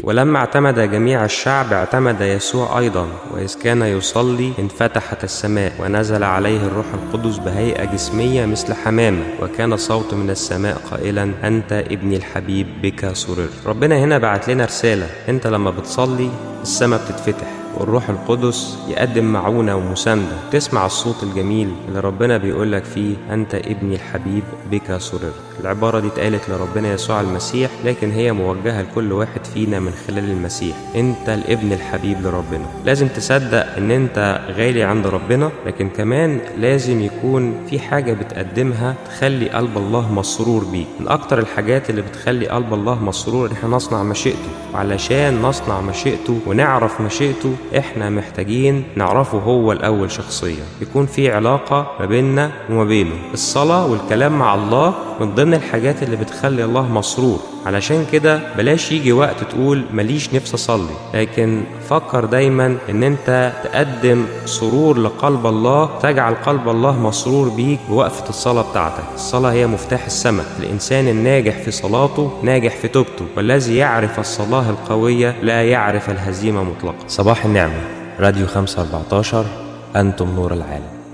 ولما اعتمد جميع الشعب اعتمد يسوع أيضا وإذ كان يصلي انفتحت السماء ونزل عليه الروح القدس بهيئة جسمية مثل حمامة وكان صوت من السماء قائلا أنت ابني الحبيب بك سررت ربنا هنا بعت لنا رسالة أنت لما بتصلي السماء بتتفتح والروح القدس يقدم معونة ومساندة تسمع الصوت الجميل اللي ربنا بيقولك فيه أنت ابني الحبيب بك سررت العبارة دي اتقالت لربنا يسوع المسيح لكن هي موجهة لكل واحد فينا من خلال المسيح أنت الابن الحبيب لربنا لازم تصدق أن أنت غالي عند ربنا لكن كمان لازم يكون في حاجة بتقدمها تخلي قلب الله مسرور بيك من أكتر الحاجات اللي بتخلي قلب الله مسرور إن احنا نصنع مشيئته وعلشان نصنع مشيئته ونعرف مشيئته احنا محتاجين نعرفه هو الاول شخصيا يكون في علاقه ما بيننا وما بينه الصلاه والكلام مع الله من ضمن الحاجات اللي بتخلي الله مسرور علشان كده بلاش يجي وقت تقول ماليش نفس اصلي لكن فكر دايما ان انت تقدم سرور لقلب الله تجعل قلب الله مسرور بيك بوقفه الصلاه بتاعتك الصلاه هي مفتاح السماء الانسان الناجح في صلاته ناجح في توبته والذي يعرف الصلاه القويه لا يعرف الهزيمه مطلقا صباح النعمه راديو 514 انتم نور العالم